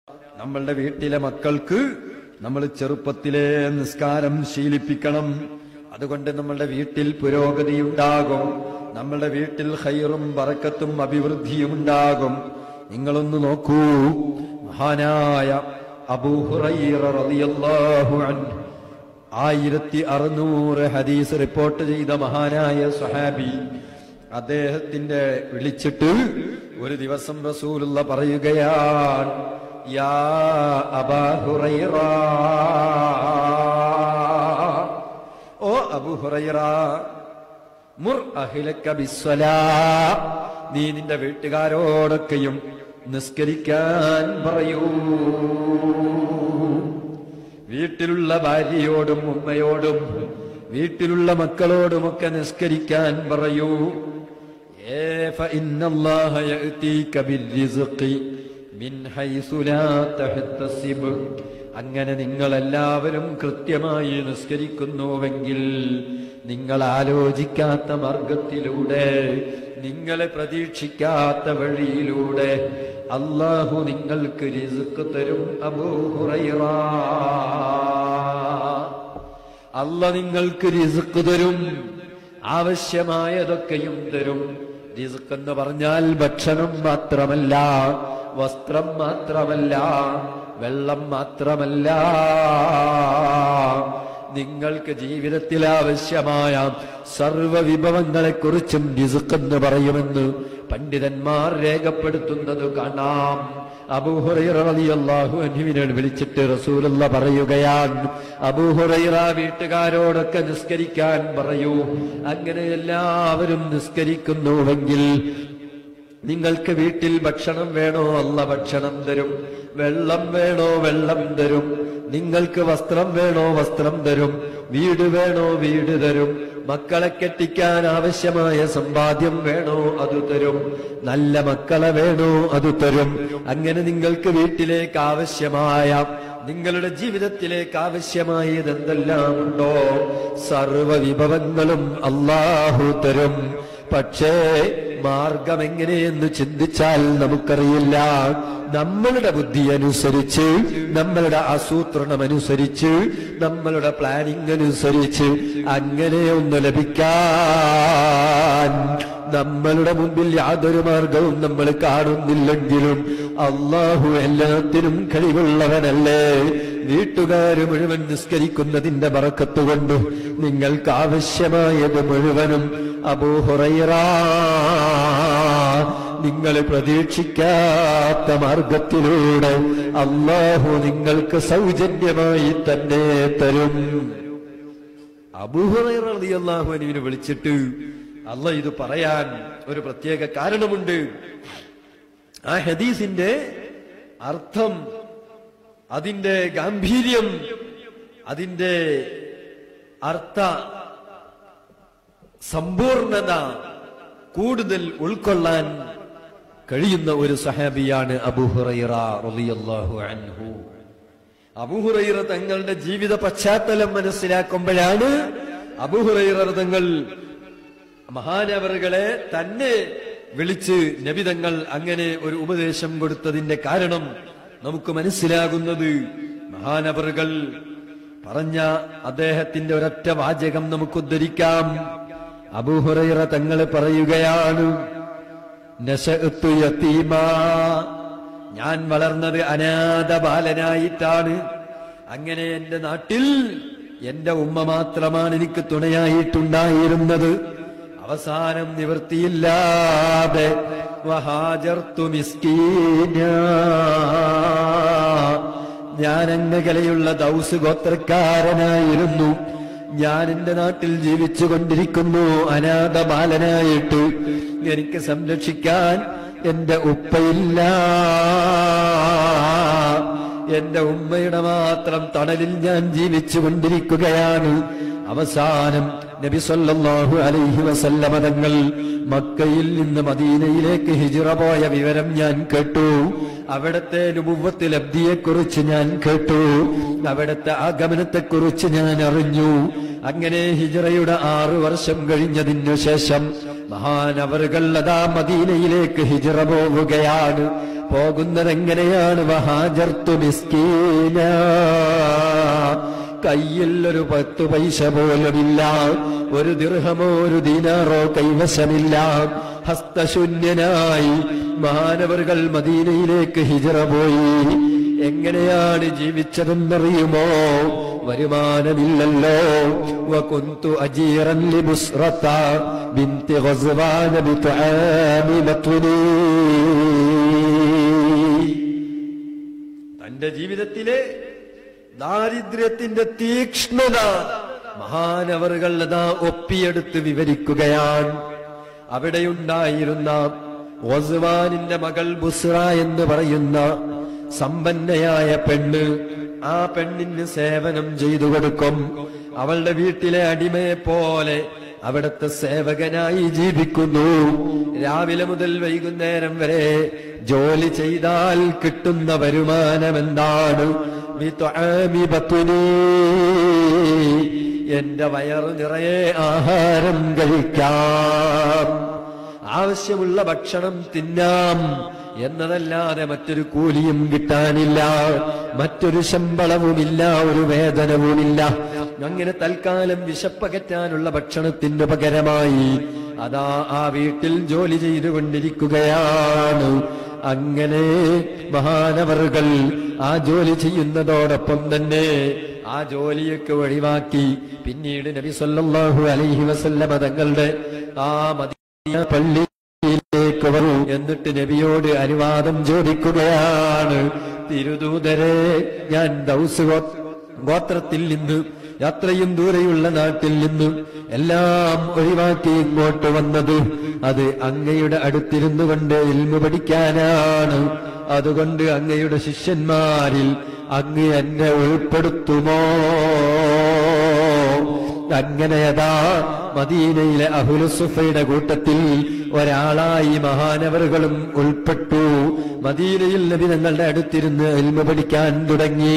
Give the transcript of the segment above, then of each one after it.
നമ്മളുടെ വീട്ടിലെ മക്കൾക്ക് നമ്മൾ ചെറുപ്പത്തിലെ നിസ്കാരം ശീലിപ്പിക്കണം അതുകൊണ്ട് നമ്മളുടെ വീട്ടിൽ പുരോഗതി ഉണ്ടാകും നമ്മളുടെ വീട്ടിൽ ഹൈറും ബറക്കത്തും അഭിവൃദ്ധിയും ഉണ്ടാകും നിങ്ങളൊന്ന് നോക്കൂ മഹാനായ അബൂഹുറൈറ റളിയല്ലാഹു അൻഹു ആയിരത്തി അറുന്നൂറ് ഹദീസ് റിപ്പോർട്ട് ചെയ്ത മഹാനായ സ്വഹാബി അദ്ദേഹത്തിന്റെ വിളിച്ചിട്ട് ഒരു ദിവസം റസൂലുള്ള പറയുകയാണ് യാ അബാ ഹുറൈറ ഓ അബു ഹുറൈറ മുർ അഹിലക്ക ബിസ്വലാ നീ നിന്റെ വീട്ടുകാരോടൊക്കെയും നിസ്കരിക്കാൻ പറയൂ വീട്ടിലുള്ള ഭാര്യയോടും ഉമ്മയോടും വീട്ടിലുള്ള മക്കളോടുമൊക്കെ നിസ്കരിക്കാൻ പറയൂ ഏ ഫഇന്നല്ലാഹ യഅതീക ബിർരിസ്ഖി മിൻ ഹൈസു ലാ തഹ്തസിബ് അങ്ങനെ നിങ്ങളെല്ലാവരും കൃത്യമായി നിസ്കരിക്കുന്നുവെങ്കിൽ നിങ്ങൾ ആലോചിക്കാത്ത മാർഗത്തിലൂടെ നിങ്ങളെ പ്രതീക്ഷിക്കാത്ത വഴിയിലൂടെ അള്ളാഹു നിങ്ങൾക്ക് റിസ്ക് തരും അബൂഹുറൈറ അല്ല നിങ്ങൾക്ക് റിസ്ക് തരും ആവശ്യമായതൊക്കെയും തരും റിസ്ക് എന്ന് പറഞ്ഞാൽ ഭക്ഷണം മാത്രമല്ല വസ്ത്രം മാത്രമല്ല വെള്ളം മാത്രമല്ല നിങ്ങൾക്ക് ജീവിതത്തിൽ ആവശ്യമായ സർവ വിഭവങ്ങളെക്കുറിച്ചും റിസ്ക് എന്ന് പറയുമെന്ന് പണ്ഡിതന്മാർ രേഖപ്പെടുത്തുന്നത് കാണാം അബൂഹുറൈറിയാഹു അൻഹുവിനെ വിളിച്ചിട്ട് റസൂലുള്ള പറയുകയാണ് അബൂഹുറൈറ വീട്ടുകാരോടൊക്കെ നിസ്കരിക്കാൻ പറയൂ അങ്ങനെ എല്ലാവരും നിസ്കരിക്കുന്നുവെങ്കിൽ നിങ്ങൾക്ക് വീട്ടിൽ ഭക്ഷണം വേണോ അല്ല ഭക്ഷണം തരും വെള്ളം വേണോ വെള്ളം തരും നിങ്ങൾക്ക് വസ്ത്രം വേണോ വസ്ത്രം തരും വീട് വേണോ വീട് തരും മക്കളെ കെട്ടിക്കാൻ ആവശ്യമായ സമ്പാദ്യം വേണോ അത് തരും നല്ല മക്കളെ വേണോ അത് തരും അങ്ങനെ നിങ്ങൾക്ക് വീട്ടിലേക്ക് ആവശ്യമായ നിങ്ങളുടെ ജീവിതത്തിലേക്ക് ആവശ്യമായത് എന്തെല്ലാം ഉണ്ടോ സർവ വിഭവങ്ങളും അള്ളാഹു തരും പക്ഷേ മാർഗം എങ്ങനെയെന്ന് ചിന്തിച്ചാൽ നമുക്കറിയില്ല നമ്മളുടെ ബുദ്ധി അനുസരിച്ച് നമ്മളുടെ ആസൂത്രണം അനുസരിച്ച് നമ്മളുടെ പ്ലാനിംഗ് അനുസരിച്ച് അങ്ങനെ ഒന്ന് ലഭിക്കാൻ നമ്മളുടെ മുമ്പിൽ യാതൊരു മാർഗവും നമ്മൾ കാണുന്നില്ലെങ്കിലും അള്ളാഹു എല്ലാത്തിനും കഴിവുള്ളവനല്ലേ വീട്ടുകാര് മുഴുവൻ നിസ്കരിക്കുന്നതിന്റെ ബറക്കത്തുകൊണ്ട് നിങ്ങൾക്ക് ആവശ്യമായത് മുഴുവനും അബൂഹുറൈറ നിങ്ങൾ പ്രതീക്ഷിക്കാത്ത മാർഗത്തിലൂടെ അള്ളാഹു നിങ്ങൾക്ക് സൗജന്യമായി തന്നെ തരും അബൂഹുറൈറിയാഹുവിനെ വിളിച്ചിട്ട് അല്ല ഇത് പറയാൻ ഒരു പ്രത്യേക കാരണമുണ്ട് ആ ഹദീസിന്റെ അർത്ഥം അതിന്റെ ഗാംഭീര്യം അതിന്റെ അർത്ഥ സമ്പൂർണത കൂടുതൽ ഉൾക്കൊള്ളാൻ കഴിയുന്ന ഒരു സഹാബിയാണ് അബുഹുറൈറ റളിയല്ലാഹു അൻഹു അബുഹുറൈറ തങ്ങളുടെ ജീവിത പശ്ചാത്തലം മനസ്സിലാക്കുമ്പോഴാണ് അബുഹുറൈറ തങ്ങൾ മഹാനവറുകളെ തന്നെ വിളിച്ച് നബിതങ്ങൾ അങ്ങനെ ഒരു ഉപദേശം കൊടുത്തതിന്റെ കാരണം നമുക്ക് മനസ്സിലാകുന്നത് മഹാനവറുകൾ പറഞ്ഞ അദ്ദേഹത്തിന്റെ ഒരൊറ്റ വാചകം നമുക്ക് ഉദ്ധരിക്കാം അബൂഹുറൈറ തങ്ങൾ പറയുകയാണ് നശഅത്തു യതീമാ. ഞാൻ വളർന്നത് അനാഥ ബാലനായിട്ടാണ് അങ്ങനെ എന്റെ നാട്ടിൽ എന്റെ ഉമ്മ മാത്രമാണ് എനിക്ക് തുണയായിട്ടുണ്ടായിരുന്നത് അവസാനം നിവൃത്തിയില്ലാതെ വഹാജർത്തു മിസ്കീന ഞാൻ അങ്ങകലെയുള്ള ദൗസ് ഗോത്രക്കാരനായിരുന്നു ഞാൻ എന്റെ നാട്ടിൽ ജീവിച്ചു കൊണ്ടിരിക്കുന്നു അനാഥ ബാലനായിട്ട് എനിക്ക് സംരക്ഷിക്കാൻ എന്റെ ഉപ്പയില്ല എന്റെ ഉമ്മയുടെ മാത്രം തണലിൽ ഞാൻ ജീവിച്ചു കൊണ്ടിരിക്കുകയാണ് അവസാനം നബി സല്ലല്ലാഹു അലൈഹി വസല്ലമ തങ്ങൾ മക്കയിൽ നിന്ന് മദീനയിലേക്ക് ഹിജിറ പോയ വിവരം ഞാൻ കേട്ടു അവിടത്തെ നുപുവത്ത് ലബ്ധിയെക്കുറിച്ച് ഞാൻ കേട്ടു അവിടത്തെ ആഗമനത്തെക്കുറിച്ച് ഞാൻ അറിഞ്ഞു അങ്ങനെ ഹിജറയുടെ ആറു വർഷം കഴിഞ്ഞതിനു ശേഷം മഹാനവറുകൾ അതാ മദീനയിലേക്ക് ഹിജറ പോവുകയാണ് പോകുന്നതെങ്ങനെയാണ് വഹാജർത്തു മിസ്കീന കയ്യിൽ ഒരു പത്ത് പൈസ പോലുമില്ല ഒരു ദീർഘമോ ഒരു ദീനാറോ കൈവശമില്ല ഹസ്തശൂന്യനായി മഹാനവറുകൾ മദീനയിലേക്ക് ഹിജറ പോയി എങ്ങനെയാണ് ജീവിച്ചതെന്നറിയുമോ വരുമാനമില്ലല്ലോ وكنت أجيرا لبسرة بنت غزوان بطعام مطني തന്റെ ജീവിതത്തിലെ ദാരിദ്ര്യത്തിന്റെ തീക്ഷ്ണത മഹാനവറുകൾ അതാ ഒപ്പിയെടുത്ത് വിവരിക്കുകയാണ് അവിടെയുണ്ടായിരുന്ന ഓസ്വാനിന്റെ മകൾ ബുസ്ര എന്ന് പറയുന്ന സമ്പന്നയായ പെണ്ണ് ആ പെണ്ണിന് സേവനം ചെയ്തു കൊടുക്കും അവളുടെ വീട്ടിലെ അടിമയെ പോലെ അവിടുത്തെ സേവകനായി ജീവിക്കുന്നു രാവിലെ മുതൽ വൈകുന്നേരം വരെ ജോലി ചെയ്താൽ കിട്ടുന്ന വരുമാനം എന്താണ് ബിത്വആമി ബത്നി. എന്റെ വയറ് നിറയെ ആഹാരം കഴിക്കാം ആവശ്യമുള്ള ഭക്ഷണം തിന്നാം എന്നതല്ലാതെ മറ്റൊരു കൂലിയും കിട്ടാനില്ല മറ്റൊരു ശമ്പളവുമില്ല ഒരു വേതനവുമില്ല അങ്ങനെ തൽക്കാലം വിശപ്പകറ്റാനുള്ള ഭക്ഷണത്തിന് പകരമായി അതാ ആ വീട്ടിൽ ജോലി ചെയ്തുകൊണ്ടിരിക്കുകയാണ് അങ്ങനെ മഹാനവറുകൾ ആ ജോലി ചെയ്യുന്നതോടൊപ്പം തന്നെ ആ ജോലിയൊക്കെ ഒഴിവാക്കി പിന്നീട് നബി സല്ലല്ലാഹു അലൈഹി വസല്ലമ തങ്ങളുടെ ആ മദീന പള്ളിയിലേക്ക് വരൂ എന്നിട്ട് നബിയോട് അനുവാദം ചോദിക്കുകയാണ് തിരുദൂതരെ ഞാൻ ദൗസ് ഗോ- ഗോത്രത്തിൽ നിന്ന് യാത്രയും ദൂരെയുള്ള നാട്ടിൽ നിന്നും എല്ലാം ഒഴിവാക്കി ഇങ്ങോട്ട് വന്നത് അത് അങ്ങയുടെ അടുത്തിരുന്നു കൊണ്ട് ഇൽമു പഠിക്കാനാണ് അതുകൊണ്ട് അങ്ങയുടെ ശിഷ്യന്മാരിൽ അങ്ങ് എന്നെ ഉൾപ്പെടുത്തുമോ അങ്ങനെയതാ മദീനയിലെ അഹുലുസുഫയുടെ കൂട്ടത്തിൽ ഒരാളായി മഹാനവറുകളും ഉൾപ്പെട്ടു മദീനയിൽ നബി തങ്ങളുടെ അടുത്തിരുന്ന് എൽമ പഠിക്കാൻ തുടങ്ങി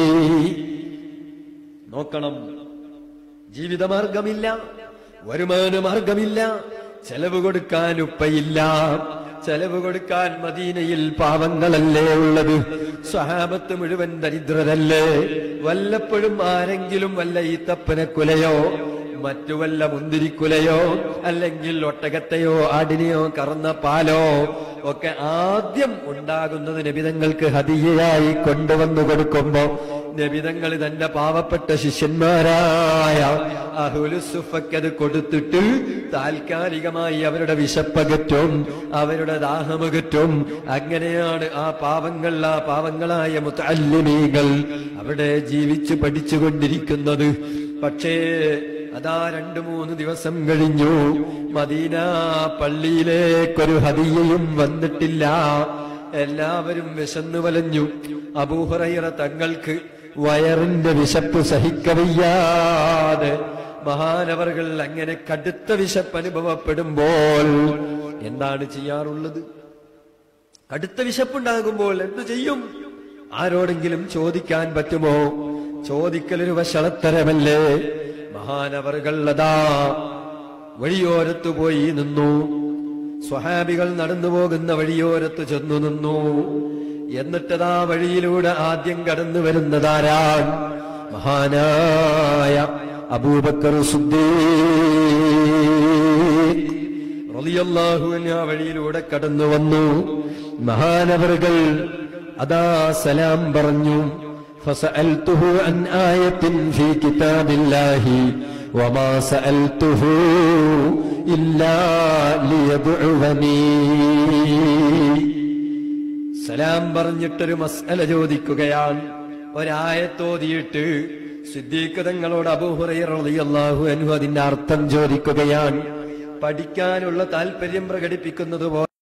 നോക്കണം ജീവിതമാർഗമില്ല വരുമാന മാർഗമില്ല ചെലവ് കൊടുക്കാൻ ഉപ്പയില്ല ചെലവ് കൊടുക്കാൻ മദീനയിൽ പാവങ്ങളല്ലേ ഉള്ളത് സ്വഹാബത്ത് മുഴുവൻ ദരിദ്രരല്ലേ വല്ലപ്പോഴും ആരെങ്കിലും വല്ല ഈത്തപ്പന കുലയോ മറ്റു വല്ല മുന്തിരിക്കുലയോ അല്ലെങ്കിൽ ഒട്ടകത്തെയോ ആടിനെയോ കറന്ന പാലോ ഒക്കെ ആദ്യം ഉണ്ടാകുന്നത് നബിതങ്ങൾക്ക് ഹതിയായി കൊണ്ടുവന്നു കൊടുക്കുമ്പോ നബിതങ്ങൾ തന്റെ പാവപ്പെട്ട ശിഷ്യന്മാരായ അഹുലുസുഫക്കത് കൊടുത്തിട്ട് താൽക്കാലികമായി അവരുടെ വിശപ്പകറ്റും അവരുടെ ദാഹമകറ്റും അങ്ങനെയാണ് ആ പാവങ്ങൾ ആ പാവങ്ങളായ മുത്തല്ലിമീകൾ അവിടെ ജീവിച്ചു പഠിച്ചുകൊണ്ടിരിക്കുന്നത് പക്ഷേ അതാ രണ്ടു മൂന്ന് ദിവസം കഴിഞ്ഞു മദീന പള്ളിയിലേക്കൊരു ഹദിയയും വന്നിട്ടില്ല എല്ലാവരും വിശന്നു വലഞ്ഞു അബൂഹുറൈറ തങ്ങൾക്ക് വയറിന്റെ വിശപ്പ് സഹിക്കവയ്യാതെ മഹാനവറുകൾ അങ്ങനെ കടുത്ത വിശപ്പ് അനുഭവപ്പെടുമ്പോൾ എന്താണ് ചെയ്യാറുള്ളത് കടുത്ത വിശപ്പുണ്ടാകുമ്പോൾ എന്തു ചെയ്യും ആരോടെങ്കിലും ചോദിക്കാൻ പറ്റുമോ ചോദിക്കലൊരു വഷളത്തരമല്ലേ മഹാനവറുകൾ അതാ വഴിയോരത്ത് പോയി നിന്നു സ്വഹാബികൾ നടന്നു പോകുന്ന വഴിയോരത്ത് ചെന്നു നിന്നു എന്നിട്ടതാ വഴിയിലൂടെ ആദ്യം കടന്നു വരുന്നതാരാൻ മഹാനായ അബൂബക്കർ സുദ്ദീഖ് റളിയല്ലാഹു അൻഹു ആ വഴിയിലൂടെ കടന്നു വന്നു മഹാനവറുകൾ അതാ സലാം പറഞ്ഞു فسألته عن آية في كتاب الله وما سألته إلا ليدعوني സലാം പറഞ്ഞിട്ടൊരു മസ്അല ചോദിക്കുകയാണ് ഒരായത്തോതിയിട്ട് സിദ്ദീഖ് തങ്ങളോട് അബൂഹുറൈറിയാഹു അൻഹു അതിന്റെ അർത്ഥം ചോദിക്കുകയാണ് പഠിക്കാനുള്ള താല്പര്യം പ്രകടിപ്പിക്കുന്നത് പോലെ